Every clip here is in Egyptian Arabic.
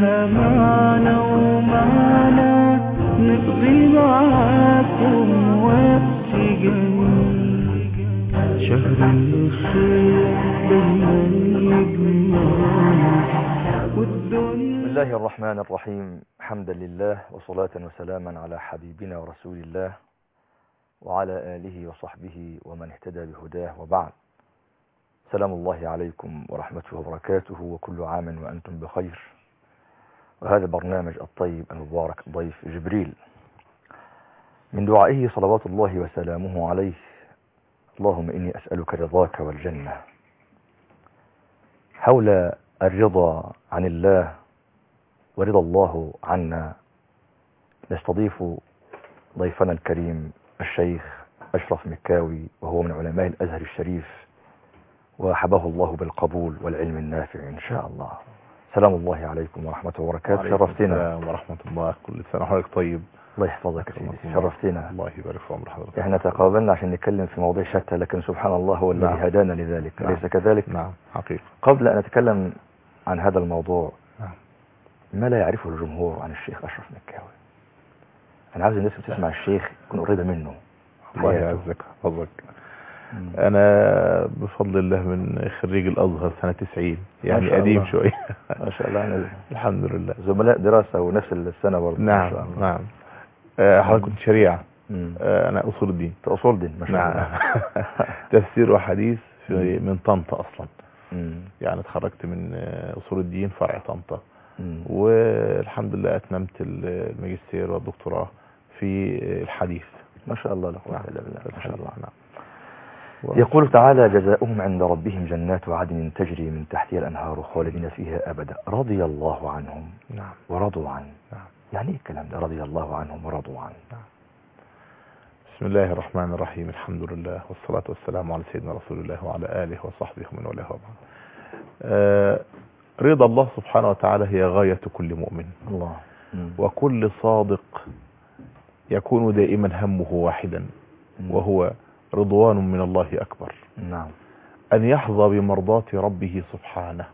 لها معنى ومعنى نقضي معاكم وقت جميل شهر الخير دايما يجمعنا والدنيا بسم الله الرحمن الرحيم حمدا لله وصلاة وسلاما على حبيبنا ورسول الله وعلى آله وصحبه ومن اهتدى بهداه وبعد سلام الله عليكم ورحمته وبركاته وكل عام وأنتم بخير وهذا برنامج الطيب المبارك ضيف جبريل من دعائه صلوات الله وسلامه عليه اللهم إني أسألك رضاك والجنة حول الرضا عن الله ورضا الله عنا نستضيف ضيفنا الكريم الشيخ أشرف مكاوي وهو من علماء الأزهر الشريف وحبه الله بالقبول والعلم النافع إن شاء الله سلام الله عليكم ورحمة وبركاته وعليكم شرفتنا السلام ورحمة الله كل سنة وحضرتك طيب الله يحفظك يا سيدي رحمة الله. شرفتنا الله يبارك في عمر حضرتك احنا تقابلنا عشان نتكلم في مواضيع شتى لكن سبحان الله هو الذي نعم. هدانا لذلك نعم. أليس كذلك نعم حقيقة قبل أن أتكلم عن هذا الموضوع نعم. ما لا يعرفه الجمهور عن الشيخ أشرف مكاوي أنا عاوز الناس بتسمع الشيخ تكون قريبة منه الله حياته. يعزك ويحفظك مم. أنا بفضل الله من خريج الأزهر سنة 90 يعني شاء قديم الله. شوية ما شاء الله أنا الحمد لله زملاء دراسة ونفس السنة برضه ما نعم شاء الله نعم آه، حضرتك كنت شريعة مم. آه، أنا أصول الدين في أصول دين ما شاء نعم الله تفسير وحديث في من طنطا أصلا مم. يعني اتخرجت من آه، أصول الدين فرع طنطا مم. والحمد لله أتممت الماجستير والدكتوراه في الحديث ما شاء الله لا قوة نعم. إلا بالله ما شاء الله نعم يقول تعالى جزاؤهم عند ربهم جنات عدن تجري من تحتها الأنهار خالدين فيها أبدا رضي الله عنهم نعم ورضوا عنه نعم يعني ايه الكلام ده رضي الله عنهم ورضوا عنه بسم الله الرحمن الرحيم الحمد لله والصلاة والسلام على سيدنا رسول الله وعلى آله وصحبه ومن والاه وبعد آه، رضا الله سبحانه وتعالى هي غاية كل مؤمن الله مم. وكل صادق يكون دائما همه واحدا مم. وهو رضوان من الله أكبر نعم أن يحظى بمرضاة ربه سبحانه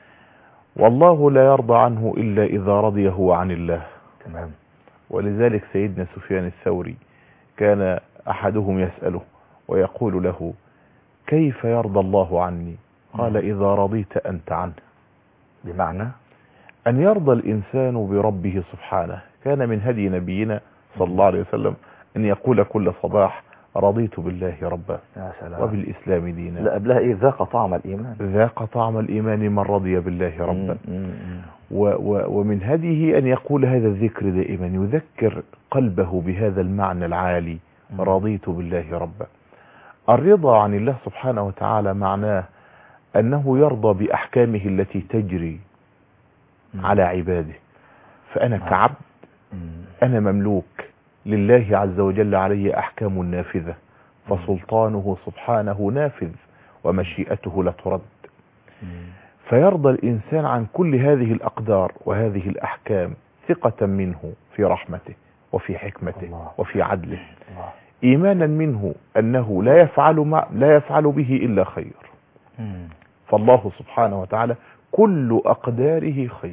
والله لا يرضى عنه إلا إذا رضي هو عن الله تمام ولذلك سيدنا سفيان الثوري كان أحدهم يسأله ويقول له كيف يرضى الله عني قال إذا رضيت أنت عنه بمعنى أن يرضى الإنسان بربه سبحانه كان من هدي نبينا صلى الله عليه وسلم أن يقول كل صباح رضيت بالله ربا يا سلام وبالإسلام دينا لا قبلها ايه ذاق طعم الإيمان ذاق طعم الإيمان من رضي بالله ربا مم. مم. و و ومن هديه أن يقول هذا الذكر دائما يذكر قلبه بهذا المعنى العالي مم. رضيت بالله ربا الرضا عن الله سبحانه وتعالى معناه أنه يرضى بأحكامه التي تجري مم. على عباده فأنا نعم. كعبد مم. أنا مملوك لله عز وجل علي أحكام نافذة فسلطانه سبحانه نافذ ومشيئته لا ترد مم. فيرضى الإنسان عن كل هذه الأقدار وهذه الأحكام ثقة منه في رحمته وفي حكمته الله. وفي عدله الله. إيمانا منه أنه لا يفعل ما لا يفعل به إلا خير مم. فالله سبحانه وتعالى كل أقداره خير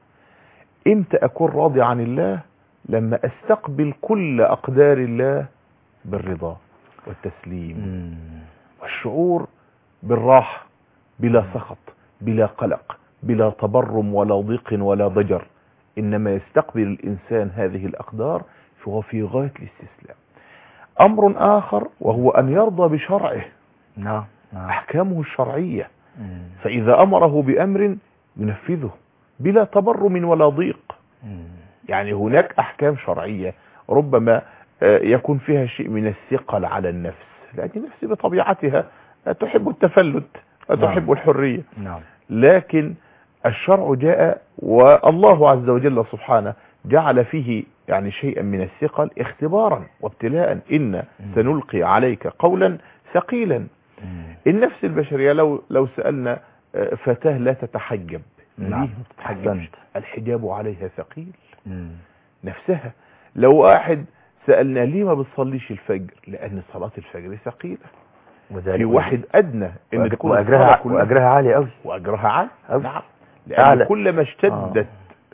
إمتى أكون راضي عن الله لما أستقبل كل أقدار الله بالرضا والتسليم مم. والشعور بالراحة بلا سخط بلا قلق بلا تبرم ولا ضيق ولا ضجر إنما يستقبل الإنسان هذه الأقدار فهو في غاية الاستسلام أمر آخر وهو أن يرضى بشرعه نعم نعم أحكامه الشرعية مم. فإذا أمره بأمر ينفذه بلا تبرم ولا ضيق مم. يعني هناك أحكام شرعية ربما آه، يكون فيها شيء من الثقل على النفس لأن النفس بطبيعتها تحب التفلت وتحب الحرية نعم لكن الشرع جاء والله عز وجل سبحانه جعل فيه يعني شيئا من الثقل اختبارا وابتلاء إن سنلقي عليك قولا ثقيلا مم. النفس البشرية لو لو سألنا آه، فتاة لا تتحجب نعم. ليه ما تتحجبش أحسنت. الحجاب عليها ثقيل مم. نفسها لو واحد سألنا ليه ما بتصليش الفجر لأن صلاة الفجر ثقيلة وذلك في واحد أدنى إن وأج- تكون الصلاة وأجرها كلها وأجرها عالي قوي وأجرها عالي أوي. نعم أعلى. لأن كلما اشتدت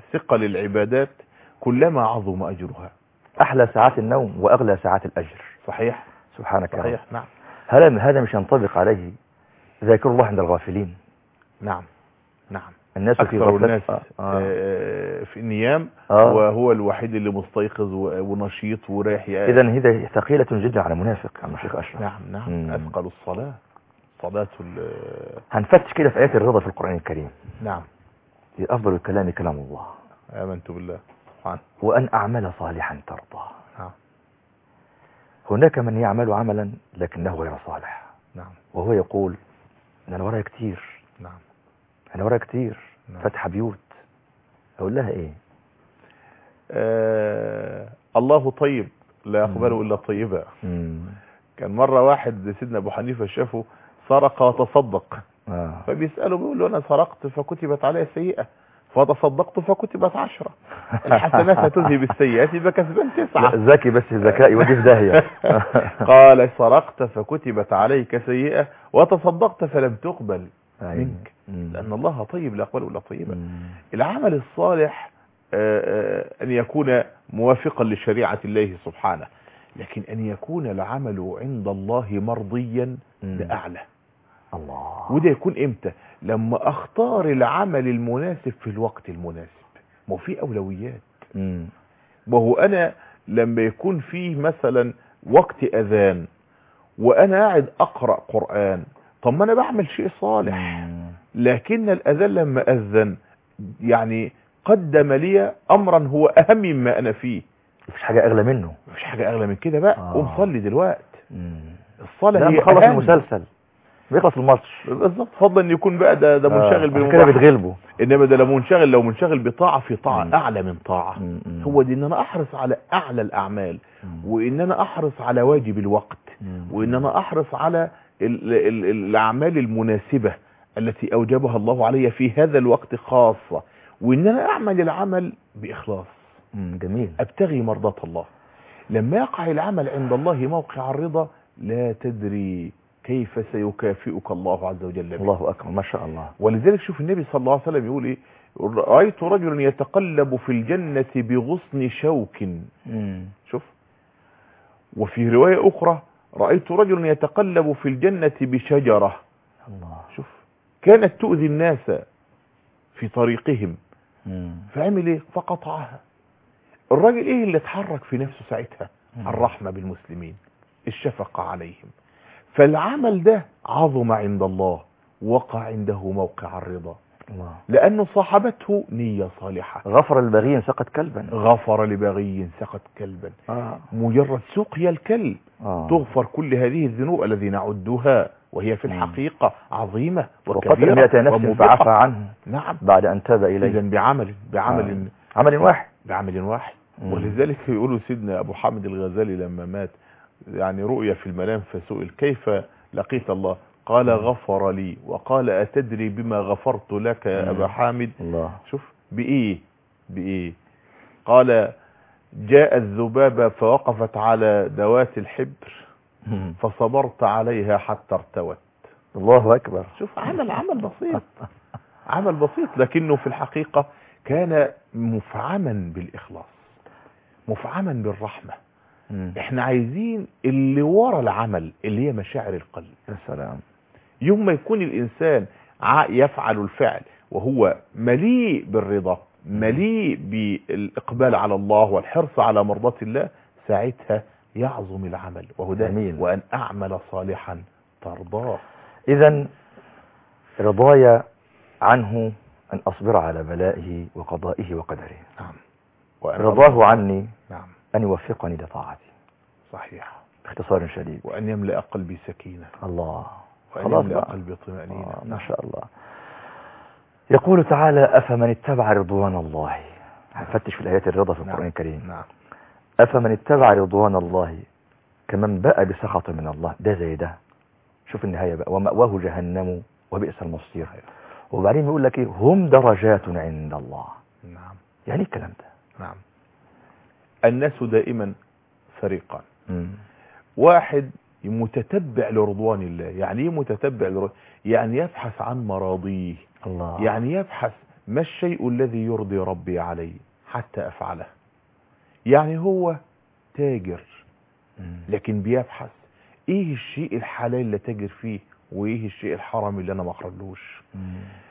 ثقل العبادات كلما عظم أجرها أحلى ساعات النوم وأغلى ساعات الأجر صحيح سبحانك يا رب صحيح نعم هل هذا مش ينطبق عليه ذاكر الله عند الغافلين نعم نعم الناس في أكثر غفلة الناس آه. آه. آه، في النيام آه. وهو الوحيد اللي مستيقظ و- ونشيط ورايح ي- إذا هي ثقيلة جدا على المنافق يا شيخ أشرف نعم نعم مم. أثقل الصلاة صلاة ال- هنفتش كده في آيات الرضا في القرآن الكريم نعم أفضل الكلام كلام الله آمنت بالله سبحانه وأن أعمل صالحا ترضاه نعم هناك من يعمل عملا لكنه غير صالح نعم وهو يقول إن أنا ورايا كتير نعم أنا ورايا كتير نعم. فتح بيوت أقول لها إيه آه الله طيب لا يقبله إلا طيبا مم. كان مرة واحد سيدنا أبو حنيفة شافه سرق وتصدق آه. فبيسأله بيقول له أنا سرقت فكتبت علي سيئة فتصدقت فكتبت عشرة الحسنات هتذهب السيئات يبقى كسبان تسعة لا، ذكي بس ذكاء يوديه في داهية قال سرقت فكتبت عليك سيئة وتصدقت فلم تقبل أيوة. منك مم. لأن الله طيب لا يقبل إلا طيبا مم. العمل الصالح آه، آه، أن يكون موافقا لشريعة الله سبحانه لكن أن يكون العمل عند الله مرضيا مم. ده أعلى الله وده يكون إمتى لما أختار العمل المناسب في الوقت المناسب ما هو في أولويات مم. ما هو أنا لما يكون فيه مثلا وقت أذان وأنا قاعد أقرأ قرآن طب ما أنا بعمل شيء صالح مم. لكن الأذان لما أذن يعني قدم لي أمرا هو أهم مما أنا فيه مفيش حاجة أغلى منه مفيش حاجة أغلى من كده بقى آه. قوم صلي دلوقتي مم. الصلاة لا هي مخلص أهم. المسلسل بيخلص الماتش بالظبط فضلا ان يكون بقى ده ده منشغل آه، عشان كده بالمباح بتغلبه انما ده لو منشغل لو منشغل بطاعه في طاعه مم. اعلى من طاعه مم. مم. هو دي ان انا احرص على اعلى الاعمال مم. وان انا احرص على واجب الوقت مم. وان انا احرص على ال ال ال الاعمال المناسبه التي اوجبها الله علي في هذا الوقت خاصه وان انا اعمل العمل باخلاص مم. جميل ابتغي مرضاه الله لما يقع العمل عند الله موقع الرضا لا تدري كيف سيكافئك الله عز وجل به الله أكبر ما شاء الله ولذلك شوف النبي صلى الله عليه وسلم يقول ايه رأيت رجلا يتقلب في الجنة بغصن شوك مم. شوف وفي رواية أخرى رأيت رجلا يتقلب في الجنة بشجرة الله شوف كانت تؤذي الناس في طريقهم مم. فعمل ايه فقطعها الراجل ايه اللي اتحرك في نفسه ساعتها مم. الرحمة بالمسلمين الشفقة عليهم فالعمل ده عظم عند الله وقع عنده موقع الرضا الله لأنه صاحبته نية صالحة غفر البغي سقط كلبا غفر لبغي سقط كلبا آه. مجرد سقيا الكلب آه. تغفر كل هذه الذنوب الذي نعدها وهي في مم. الحقيقة عظيمة وقتل وكبيرة مئة نفس وموبقة. فعفى عنه نعم بعد أن تاب إذا إليه بعمل بعمل آه. عمل واحد بعمل واحد مم. ولذلك يقولوا سيدنا أبو حامد الغزالي لما مات يعني رؤيا في المنام فسئل كيف لقيت الله قال غفر لي وقال أتدري بما غفرت لك يا مم. أبا حامد الله شوف بإيه بإيه قال جاء الذبابة فوقفت على دوات الحبر مم. فصبرت عليها حتى ارتوت الله أكبر شوف عمل عمل بسيط عمل بسيط لكنه في الحقيقة كان مفعما بالإخلاص مفعما بالرحمة مم. احنا عايزين اللي ورا العمل اللي هي مشاعر القلب يا سلام يوم ما يكون الإنسان ع- يفعل الفعل وهو مليء بالرضا مليء بالإقبال على الله والحرص على مرضاة الله ساعتها يعظم العمل وهو ده جميل. وأن أعمل صالحا ترضاه إذا رضاي عنه أن أصبر على بلائه وقضائه وقدره نعم وأن رضاه عني نعم أن يوفقني لطاعته صحيح باختصار شديد وأن يملأ قلبي سكينة الله وأن خلاص يملأ بقى. قلبي طمأنينة آه ما نعم. شاء الله يقول تعالى أفمن اتبع رضوان الله هنفتش في الآيات الرضا في نعم. القرآن الكريم نعم أفمن اتبع رضوان الله كمن باء بسخط من الله ده زي ده شوف النهاية بقى ومأواه جهنم وبئس المصير وبعدين يقول لك ايه هم درجات عند الله نعم يعني إيه الكلام ده نعم الناس دائما فريقان مم. واحد متتبع لرضوان الله يعني ايه متتبع لرضوان يعني يبحث عن مراضيه الله يعني يبحث ما الشيء الذي يرضي ربي علي حتى أفعله يعني هو تاجر مم. لكن بيبحث ايه الشيء الحلال اللي تاجر فيه وايه الشيء الحرام اللي انا ما اخرجلوش مم.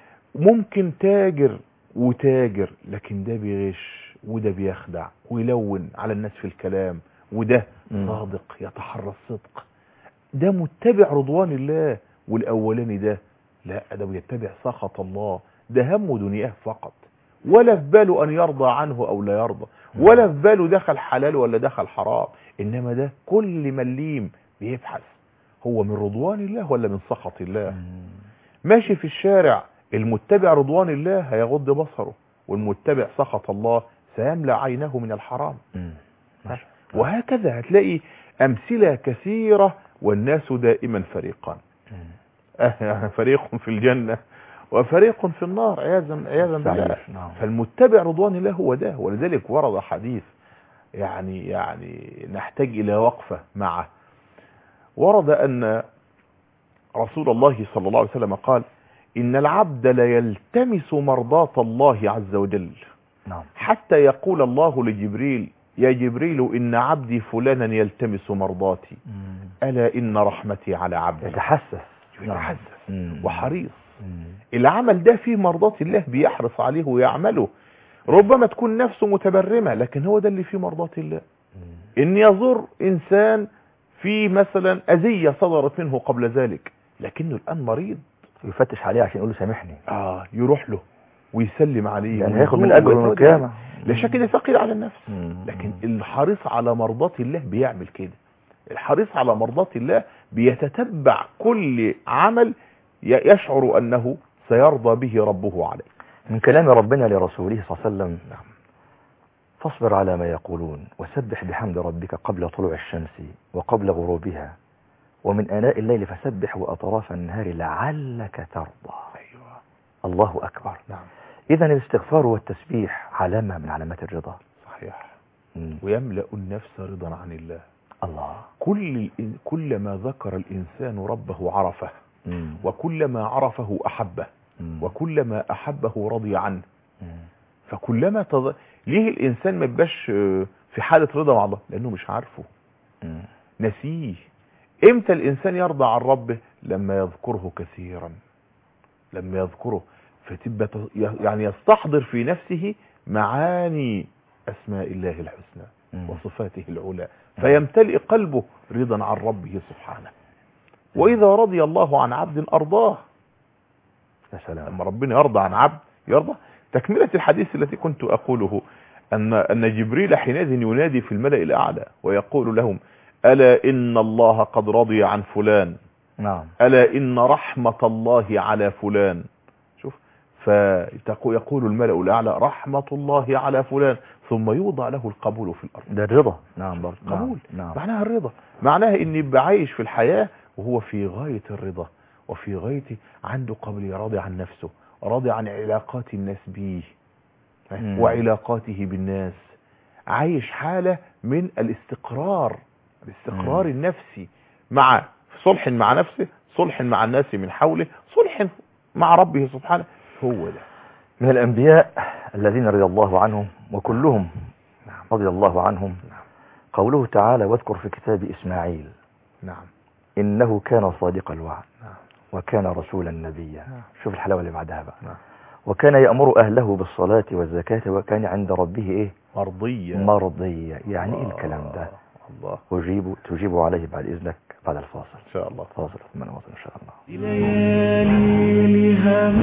ممكن تاجر وتاجر لكن ده بيغش وده بيخدع ويلون على الناس في الكلام وده مم. صادق يتحرى الصدق ده متبع رضوان الله والاولاني ده لا ده بيتبع سخط الله ده همه دنياه فقط ولا في باله ان يرضى عنه او لا يرضى ولا في باله دخل حلال ولا دخل حرام انما ده كل مليم بيبحث هو من رضوان الله ولا من سخط الله مم. ماشي في الشارع المتبع رضوان الله هيغض بصره والمتبع سخط الله سيملأ عينه من الحرام مم. ماشي. وهكذا هتلاقي أمثلة كثيرة والناس دائما فريقان مم. آه، فريق في الجنة وفريق في النار عياذا عياذا بالله صحيح. نعم. فالمتبع رضوان الله هو ده ولذلك ورد حديث يعني يعني نحتاج إلى وقفة معه ورد أن رسول الله صلى الله عليه وسلم قال إن العبد ليلتمس مرضاة الله عز وجل نعم حتى يقول الله لجبريل يا جبريل إن عبدي فلانا يلتمس مرضاتي مم. ألا إن رحمتي على عبدي يتحسس يتحسس مم. وحريص مم. العمل ده فيه مرضاة الله بيحرص عليه ويعمله ربما تكون نفسه متبرمة لكن هو ده اللي فيه مرضاة الله مم. ان يضر انسان في مثلا اذية صدرت منه قبل ذلك لكنه الان مريض يفتش عليه عشان يقول له سامحني اه يروح له ويسلم عليه يعني هياخد من ويزوره اجره يوم ويتودع. القيامه لا شك ده ثقيل على النفس مم. لكن الحريص على مرضاة الله بيعمل كده الحريص على مرضاة الله بيتتبع كل عمل ي- يشعر انه سيرضى به ربه عليه من كلام ربنا لرسوله صلى الله عليه وسلم فاصبر على ما يقولون وسبح بحمد ربك قبل طلوع الشمس وقبل غروبها ومن آناء الليل فسبح وأطراف النهار لعلك ترضى ايوه الله أكبر نعم إذا الاستغفار والتسبيح علامة من علامات الرضا صحيح مم. ويملأ النفس رضا عن الله الله كل الإن- كلما ذكر الإنسان ربه عرفه مم. وكلما عرفه أحبه مم. وكلما أحبه رضي عنه مم. فكلما تض... ليه الإنسان ما يبقاش آه، في حالة رضا مع الله لأنه مش عارفه مم. نسيه امتى الإنسان يرضى عن ربه لما يذكره كثيرا لما يذكره فتبقى ت- يعني يستحضر في نفسه معاني أسماء الله الحسنى مم. وصفاته العلى فيمتلئ قلبه رضا عن ربه سبحانه وإذا رضي الله عن عبد أرضاه يا سلام لما ربنا يرضى عن عبد يرضى تكملة الحديث التي كنت أقوله أن أن جبريل حينئذ ينادي في الملأ الأعلى ويقول لهم ألا إن الله قد رضي عن فلان نعم ألا إن رحمة الله على فلان شوف فيقول الملأ الأعلى رحمة الله على فلان ثم يوضع له القبول في الأرض ده الرضا نعم برضه قبول نعم. نعم معناها الرضا معناها ان يبقى عايش في الحياة وهو في غاية الرضا وفي غاية عنده قبل راضي عن نفسه راضي عن علاقات الناس بيه مم. وعلاقاته بالناس عايش حالة من الاستقرار الاستقرار مم. النفسي مع صلح مع نفسه صلح مع الناس من حوله صلح مع ربه سبحانه هو ده من الأنبياء الذين رضي الله عنهم وكلهم نعم رضي الله عنهم نعم قوله تعالى واذكر في كتاب إسماعيل نعم إنه كان صادق الوعد نعم وكان رسولا نبيا نعم. شوف الحلاوة اللي بعدها بقى نعم وكان يأمر أهله بالصلاة والزكاة وكان عند ربه إيه مرضية مرضية يعني إيه الكلام ده الله أجيب تجيب عليه بعد إذنك بعد الفاصل ان شاء الله فاصل ثم نواصل إن شاء الله لياليها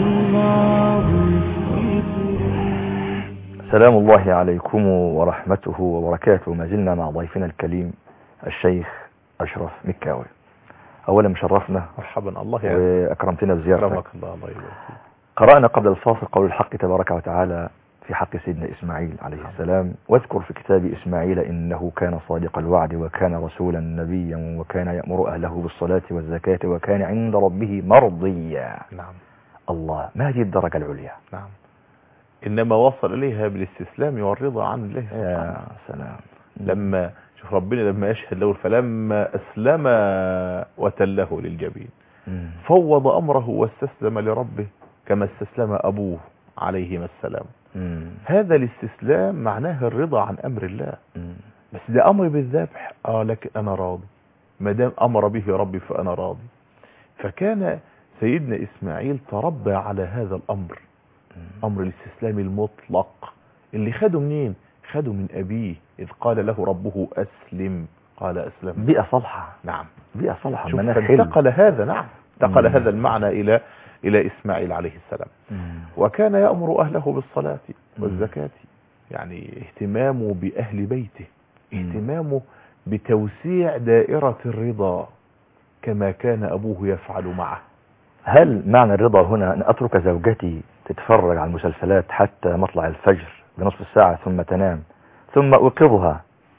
الله سلام الله عليكم ورحمته وبركاته ما زلنا مع ضيفنا الكريم الشيخ أشرف مكاوي أولا مشرفنا مرحبا الله يعافيك وأكرمتنا بزيارتك كرمك الله الله يبارك فيك. قرأنا قبل الفاصل قول الحق تبارك وتعالى في حق سيدنا إسماعيل عليه السلام واذكر في كتاب إسماعيل إنه كان صادق الوعد وكان رسولا نبيا وكان يأمر أهله بالصلاة والزكاة وكان عند ربه مرضيا نعم الله ما هذه الدرجة العليا نعم انما وصل اليها بالاستسلام والرضا عن الله سبحانه يا سلام لما شوف ربنا لما يشهد له فلما اسلم وتله للجبين مم. فوض امره واستسلم لربه كما استسلم ابوه عليهما السلام مم. هذا الاستسلام معناه الرضا عن امر الله مم. بس ده امر بالذبح اه لكن انا راضي ما دام امر به ربي فانا راضي فكان سيدنا اسماعيل تربى على هذا الامر امر الاستسلام المطلق اللي خده منين خده من ابيه اذ قال له ربه اسلم قال اسلمت بيئة صالحة نعم بيئة صالحة شوف مناخ حلو فانتقل هذا نعم انتقل مم. هذا المعنى الى الى اسماعيل عليه السلام مم. وكان يأمر أهله بالصلاة مم. والزكاة يعني اهتمامه بأهل بيته مم. اهتمامه بتوسيع دائرة الرضا كما كان أبوه يفعل معه هل معنى الرضا هنا أن أترك زوجتي تتفرج على المسلسلات حتى مطلع الفجر بنصف ساعة ثم تنام ثم أوقظها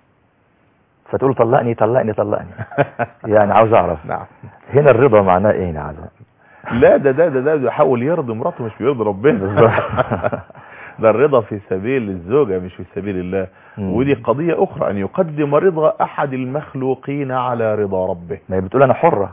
فتقول طلقني طلقني طلقني يعني عاوز أعرف نعم هنا الرضا معناه إيه يا عزة لا ده ده ده ده بيحاول يرضي مراته مش بيرضي ربنا بالظبط. ده الرضا في سبيل الزوجة مش في سبيل الله مم. ودي قضية أخرى أن يقدم رضا أحد المخلوقين على رضا ربه ما هي بتقول أنا حرة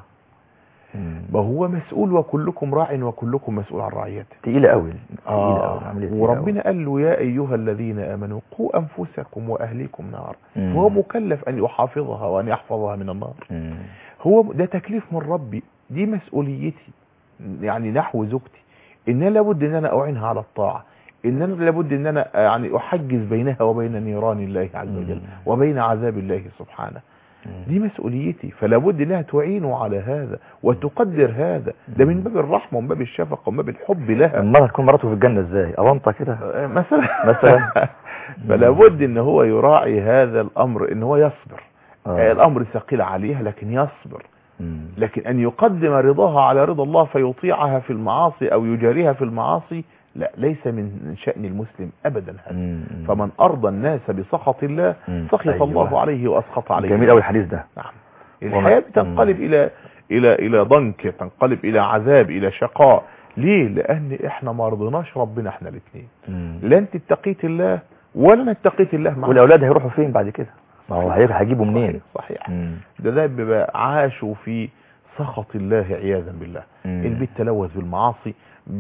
مم. ما هو مسؤول وكلكم راع وكلكم مسؤول عن رعيته تقيلة قوي تقيلة آه قوي عملية تقيلة قوي. وربنا قال له يا أيها الذين آمنوا قوا أنفسكم وأهليكم نار مم. هو مكلف أن يحافظها وأن يحفظها من النار مم. هو ده تكليف من ربي دي مسؤوليتي يعني نحو زوجتي إن أنا لابد أن أنا أعينها على الطاعة إن أنا لابد أن أنا يعني أحجز بينها وبين نيران الله عز وجل مم. وبين عذاب الله سبحانه مم. دي مسؤوليتي فلا بد انها تعينه على هذا وتقدر هذا ده من باب الرحمه ومن باب الشفقه ومن باب الحب لها المرأة تكون مراته في الجنة ازاي أونطة كده آه، مثلا مثلا. فلا بد ان هو يراعي هذا الامر ان هو يصبر آه. آه، الامر ثقيل عليها لكن يصبر مم. لكن ان يقدم رضاها على رضا الله فيطيعها في المعاصي او يجاريها في المعاصي لا ليس من شأن المسلم ابدا هذا مم. فمن ارضى الناس بسخط الله مم. سخط أيوة. الله عليه واسخط عليه جميل قوي الحديث ده نعم وما- الحياة بتنقلب إلى إلى إلى ضنك تنقلب إلى عذاب إلى شقاء ليه؟ لأن إحنا ما رضيناش ربنا إحنا الاثنين مم. لا أنت اتقيت الله ولا أنا اتقيت الله معك والأولاد هيروحوا فين بعد كده ما هو هي- هيجيبوا منين صحيح, صحيح. مم. ده ده بيبقى عاشوا في سخط الله عياذا بالله مم. البيت تلوث بالمعاصي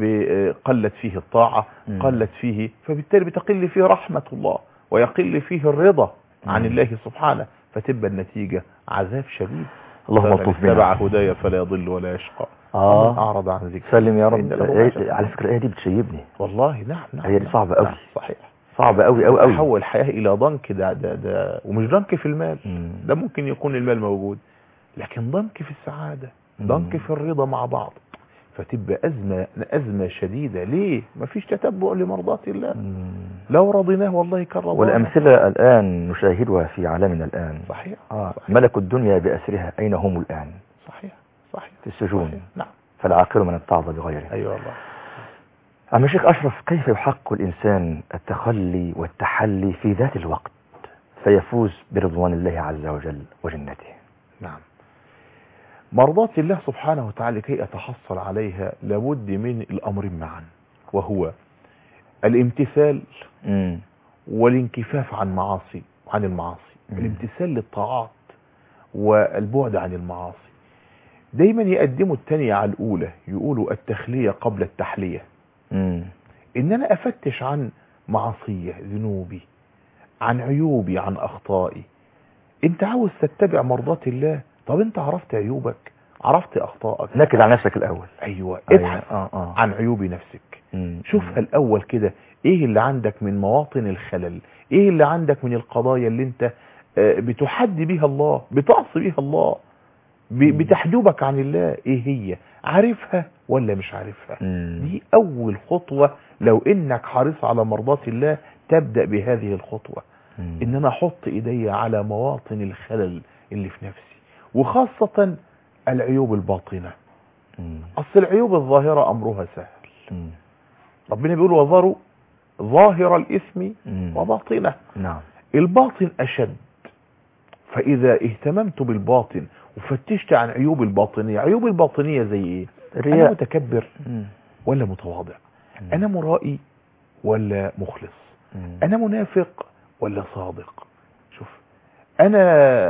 ب- قلت فيه الطاعة مم. قلت فيه فبالتالي بتقل فيه رحمة الله ويقل فيه الرضا عن مم. الله سبحانه فتبقى النتيجة عذاب شديد اللهم فمن الطف اتبع بنا هدايا فلا يضل ولا يشقى آه. ومن اعرض عن ذكر سلم يا رب فإن له إيه- معيشة على فكرة الآية دي بتشيبني والله نعم نعم هي دي نعم، صعبة أوي. نعم، صحيح صعبة قوي قوي قوي تحول الحياة الى ضنك ده ده ده ومش ضنك في المال مم. ده ممكن يكون المال موجود لكن ضنك في السعادة مم. ضنك في الرضا مع بعض فتبقى أزمة أزمة شديدة ليه مفيش تتبع لمرضات الله مم. لو رضيناه والله كان رضانا والأمثلة الآن نشاهدها في عالمنا الآن صحيح آه. صحيح ملك الدنيا بأسرها أين هم الآن صحيح صحيح في السجون صحيح. نعم فالعاقل من اتعظ بغيره أيوة والله عم الشيخ أشرف كيف يحقق الإنسان التخلي والتحلي في ذات الوقت فيفوز برضوان الله عز وجل وجنته نعم مرضات الله سبحانه وتعالى كي أتحصل عليها لابد من الأمرين معا وهو الامتثال مم. والانكفاف عن معاصي عن المعاصي مم. الامتثال للطاعات والبعد عن المعاصي دايما يقدموا التانية على الأولى يقولوا التخلية قبل التحلية مم. إن أنا أفتش عن معصية ذنوبي عن عيوبي عن أخطائي أنت عاوز تتبع مرضات الله طب أنت عرفت عيوبك عرفت أخطائك نكد على نفسك الأول أيوة أيوة. ابحث آه آه. عن عيوب نفسك مم. شوفها الأول كده إيه اللي عندك من مواطن الخلل إيه اللي عندك من القضايا اللي أنت آه، بتحدي بيها الله بتعصي بيها الله ب- مم. بتحجبك عن الله إيه هي عارفها ولا مش عارفها مم. دي أول خطوة لو إنك حريص على مرضات الله تبدأ بهذه الخطوة مم. إن أنا أحط إيدي على مواطن الخلل اللي في نفسي وخاصة العيوب الباطنة مم. أصل العيوب الظاهرة أمرها سهل مم. ربنا بيقول وذروا ظاهر الإثم مم. وباطنه نعم الباطن أشد فإذا اهتممت بالباطن وفتشت عن عيوب الباطنية عيوب الباطنية زي إيه أنا الرياء متكبر مم. ولا متواضع مم. أنا مرائي ولا مخلص مم. أنا منافق ولا صادق شوف أنا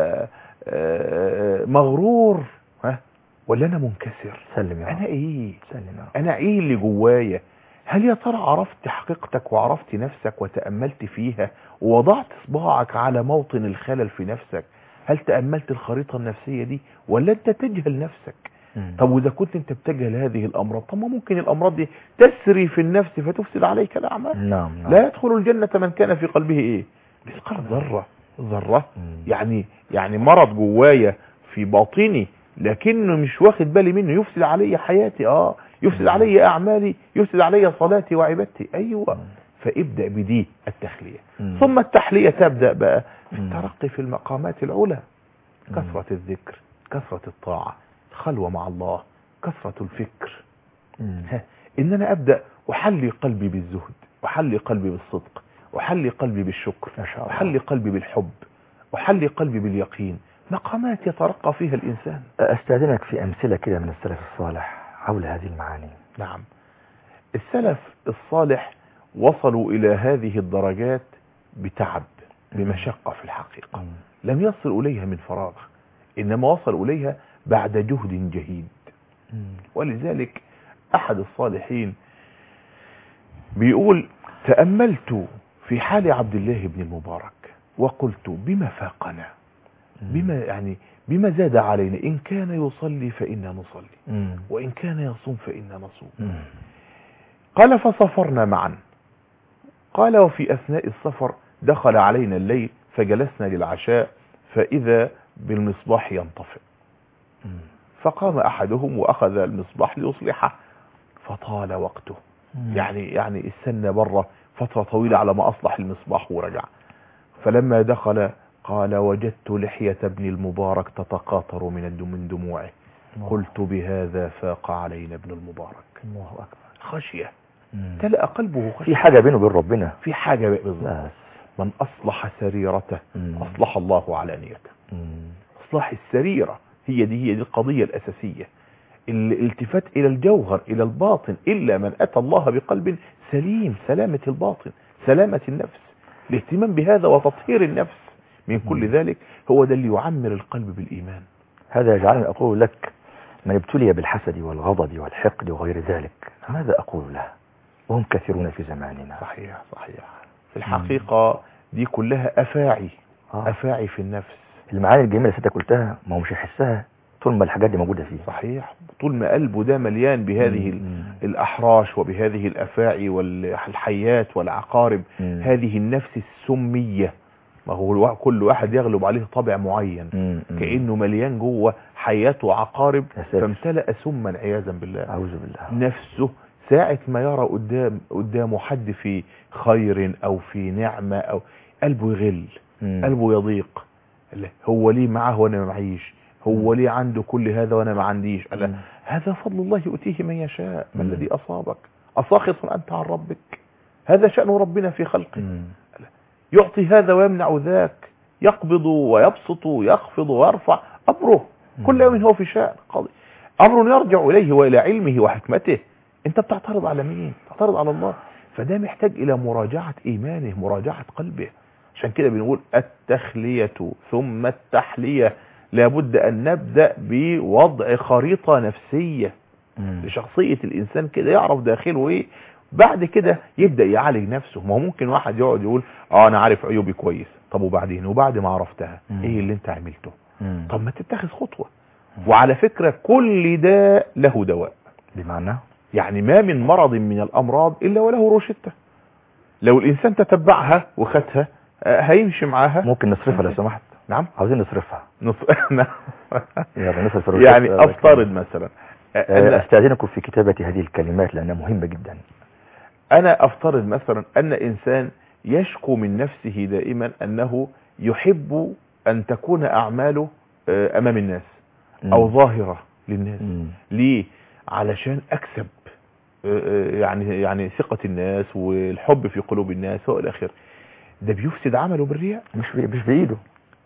آه، مغرور ها ولا أنا منكسر سلم يا أنا رب إيه سلم يا رب أنا إيه اللي جوايا هل يا ترى عرفت حقيقتك وعرفت نفسك وتأملت فيها ووضعت صباعك على موطن الخلل في نفسك هل تأملت الخريطة النفسية دي ولا انت تجهل نفسك مم. طب واذا كنت انت بتجهل هذه الامراض طب ما ممكن الامراض دي تسري في النفس فتفسد عليك الاعمال نعم نعم لا يدخل الجنة من كان في قلبه ايه مثقال ذرة ذرة مم. يعني يعني مرض جوايا في باطني لكنه مش واخد بالي منه يفسد علي حياتي اه يفسد علي اعمالي يفسد علي صلاتي وعبادتي ايوه فابدأ بدي التخلية مم. ثم التحلية تبدأ بقى في مم. الترقي في المقامات العلى مم. كثرة الذكر كثرة الطاعة الخلوة مع الله كثرة الفكر مم. ها، ان انا ابدأ احلي قلبي بالزهد احلي قلبي بالصدق احلي قلبي بالشكر ما شاء الله. احلي قلبي بالحب احلي قلبي باليقين مقامات يترقى فيها الانسان استاذنك في امثله كده من السلف الصالح حول هذه المعاني نعم السلف الصالح وصلوا الى هذه الدرجات بتعب بمشقة في الحقيقة مم. لم يصل اليها من فراغ انما وصل اليها بعد جهد جهيد مم. ولذلك احد الصالحين بيقول تأملت في حال عبد الله بن المبارك وقلت بما فاقنا بما يعني بما زاد علينا ان كان يصلي فإنا نصلي مم. وان كان يصوم فإنا نصوم مم. قال فسافرنا معا قال وفي اثناء السفر دخل علينا الليل فجلسنا للعشاء فاذا بالمصباح ينطفئ مم. فقام احدهم واخذ المصباح ليصلحه فطال وقته مم. يعني يعني استنى بره فترة طويلة على ما أصلح المصباح ورجع فلما دخل قال وجدت لحية ابن المبارك تتقاطر من الدم من دموعه الله. قلت بهذا فاق علينا ابن المبارك الله اكبر خشية مم. تلقى قلبه في خشية حاجه بينه وبين ربنا في حاجة بقى بالظبط بس من أصلح سريرته مم. أصلح الله علانيته مم. إصلاح السريرة هي دي هي دي القضية الأساسية الالتفات إلى الجوهر إلى الباطن إلا من أتى الله بقلب سليم سلامة الباطن سلامة النفس الاهتمام بهذا وتطهير النفس من كل مم. ذلك هو ده اللي يعمر القلب بالإيمان هذا يجعلني أقول لك من ابتلي بالحسد والغضب والحقد وغير ذلك ماذا أقول له وهم كثيرون في زماننا صحيح صحيح في الحقيقة دي كلها أفاعي آه. أفاعي في النفس المعاني الجميلة اللي سيادتك قلتها ما هو مش هيحسها طول ما الحاجات دي موجودة فيه صحيح طول ما قلبه ده مليان بهذه ال- مم. الأحراش وبهذه الأفاعي والحيات والعقارب مم. هذه النفس السمية ما هو الوا- كل واحد يغلب عليه طبع معين مم. مم. كأنه مليان جوه حيات وعقارب يا ساتر. فامتلأ سما عياذا بالله أعوذ بالله نفسه ساعة ما يرى قدام قدامه حد في خير أو في نعمة أو قلبه يغل مم. قلبه يضيق لا، هو ليه معاه وانا ما معيش هو ليه عنده كل هذا وانا ما عنديش ألا مم. هذا فضل الله يؤتيه من يشاء ما مم. الذي أصابك أساخط أنت عن ربك هذا شأن ربنا في خلقه مم. يعطي هذا ويمنع ذاك يقبض ويبسط يخفض ويرفع أمره كل يوم هو في شأن قضي أمر يرجع إليه وإلى علمه وحكمته أنت بتعترض على مين بتعترض على الله فده محتاج إلى مراجعة إيمانه مراجعة قلبه عشان كده بنقول التخلية ثم التحلية لابد أن نبدأ بوضع خريطة نفسية مم. لشخصية الإنسان كده يعرف داخله إيه بعد كده يبدأ يعالج نفسه ما هو ممكن واحد يقعد يقول اه انا عارف عيوبي كويس طب وبعدين وبعد ما عرفتها مم. ايه اللي انت عملته مم. طب ما تتخذ خطوة وعلى فكرة كل داء له دواء بمعنى يعني ما من مرض من الامراض الا وله روشتة لو الانسان تتبعها وخدها آه، هيمشي معاها ممكن نصرفها لو سمحت نعم عاوزين نصرفها نص... يعني نصرف الروشتة. يعني افترض مثلا آه، آه، أن استاذنكم في كتابة هذه الكلمات لانها مهمة جدا انا افترض مثلا ان انسان يشكو من نفسه دائما انه يحب ان تكون اعماله آه، امام الناس مم. او ظاهرة للناس مم. ليه علشان اكسب آه، آه، يعني يعني ثقة الناس والحب في قلوب الناس والى اخره ده بيفسد عمله بالرياء مش بي- مش بايده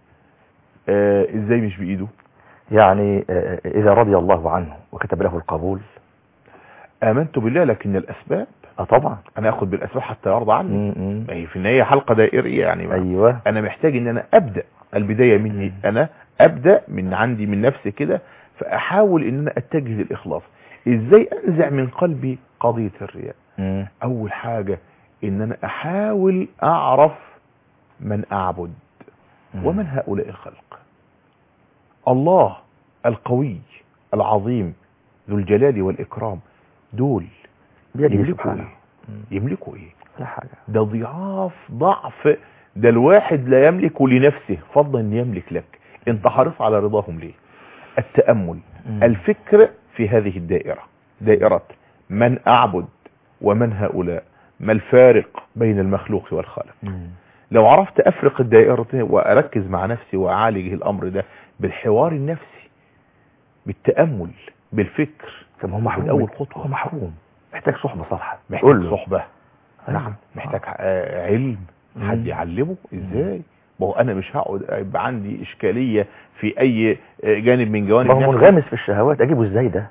آه، ازاي مش بايده يعني آه، اذا رضي الله عنه وكتب له القبول امنت بالله لكن الاسباب اه طبعا انا اخذ بالاسباب حتى يرضى عني مم. مم. ما هي في النهايه حلقه دائريه يعني ما- ايوه انا محتاج ان انا ابدا البدايه مني مم. انا ابدا من عندي من نفسي كده فاحاول ان انا اتجه للاخلاص ازاي انزع من قلبي قضيه الرياء مم. اول حاجة ان انا احاول اعرف من اعبد مم. ومن هؤلاء الخلق الله القوي العظيم ذو الجلال والإكرام دول بيده يملكوا سبحانه ايه مم. يملكوا ايه لا حاجة ده ضعاف ضعف ده الواحد لا يملك لنفسه فضلا ان يملك لك انت حريص على رضاهم ليه التأمل مم. الفكر في هذه الدائرة دائرة من أعبد ومن هؤلاء ما الفارق بين المخلوق والخالق مم. لو عرفت أفرق الدائرة وأركز مع نفسي وأعالج الأمر ده بالحوار النفسي بالتأمل بالفكر طب هو محروم أول خطوة. هو محروم محتاج صحبة صالحة محتاج قول له. صحبة أيوة. نعم محتاج آه، علم مم. حد يعلمه ازاي ما هو انا مش هقعد يبقى عندي اشكاليه في اي آه، جانب من جوانب ما هو نفسي. منغمس في الشهوات اجيبه ازاي ده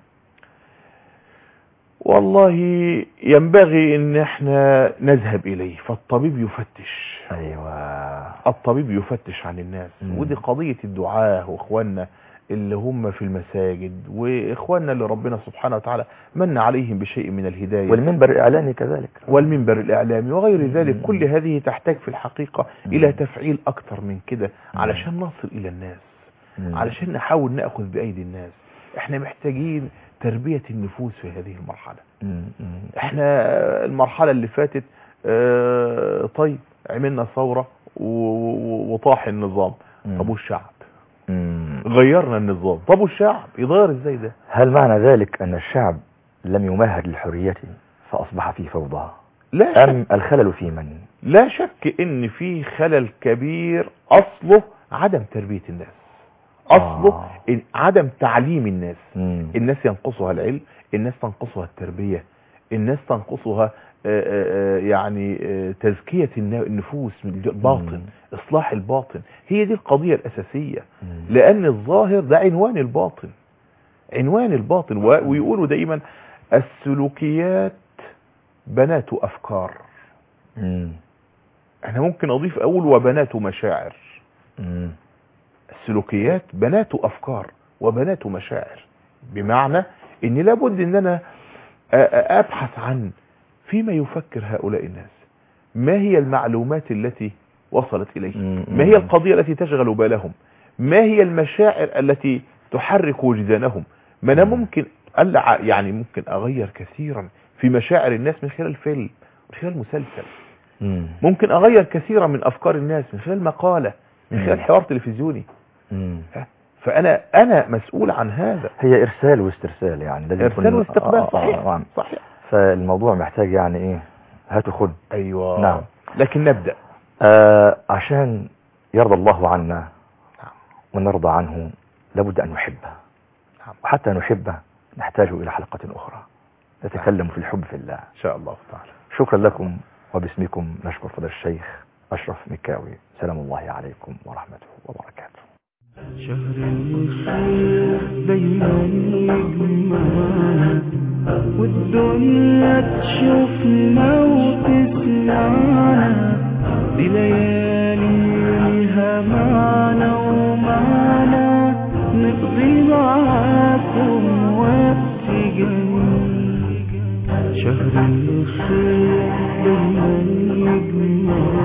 والله ينبغي ان احنا نذهب اليه فالطبيب يفتش ايوه الطبيب يفتش عن الناس مم. ودي قضية الدعاة واخواننا اللي هم في المساجد واخواننا اللي ربنا سبحانه وتعالى من عليهم بشيء من الهداية والمنبر الاعلامي كذلك والمنبر الإعلامي وغير ذلك مم. كل هذه تحتاج في الحقيقة مم. إلى تفعيل أكثر من كده مم. علشان نصل إلى الناس مم. علشان نحاول نأخذ بأيدي الناس احنا محتاجين تربية النفوس في هذه المرحلة مم. مم. احنا المرحلة اللي فاتت اه طيب عملنا ثورة و- و- وطاح النظام مم. طب والشعب مم. غيرنا النظام طب والشعب يتغير ازاي ده هل معنى ذلك ان الشعب لم يمهد لحريته فاصبح في فوضى لا شك ام الخلل في من لا شك ان في خلل كبير اصله عدم تربية الناس اصله آه. إن عدم تعليم الناس مم. الناس ينقصها العلم الناس تنقصها التربية الناس تنقصها آه، آه، آه، يعني آه، تزكية الن- النفوس من الباطن مم. اصلاح الباطن هي دي القضية الاساسية مم. لان الظاهر ده عنوان الباطن عنوان الباطن و- ويقولوا دايما السلوكيات بنات افكار مم. احنا ممكن اضيف اقول وبنات مشاعر مم. السلوكيات بنات افكار وبنات مشاعر بمعنى ان لابد ان انا أ- أ- ابحث عن فيما يفكر هؤلاء الناس ما هي المعلومات التي وصلت اليه مم. ما هي القضية التي تشغل بالهم ما هي المشاعر التي تحرك وجدانهم ما انا مم. ممكن ألع يعني ممكن اغير كثيرا في مشاعر الناس من خلال فيلم من خلال مسلسل مم. ممكن اغير كثيرا من افكار الناس من خلال مقالة من خلال مم. حوار تلفزيوني مم. فانا انا مسؤول عن هذا هي ارسال واسترسال يعني لازم ارسال يكون- واستقبال آه، آه، صحيح آه. صحيح فالموضوع محتاج يعني ايه هات وخد ايوه نعم. لكن نبدا آه عشان يرضى الله عنا نعم. ونرضى عنه لابد أن نحبه نعم. وحتى نحبه نحتاج إلى حلقة أخرى نتكلم في الحب في الله ان شاء الله تعالى شكرا لكم وباسمكم نشكر فضل الشيخ أشرف مكاوي سلام الله عليكم ورحمته وبركاته شهر الخير دايما يجمعنا والدنيا تشوفنا وتسمعنا دي ليالي ليها معنى ومعنى نقضي معاكم وقت جميل شهر الخير دايما يجمعنا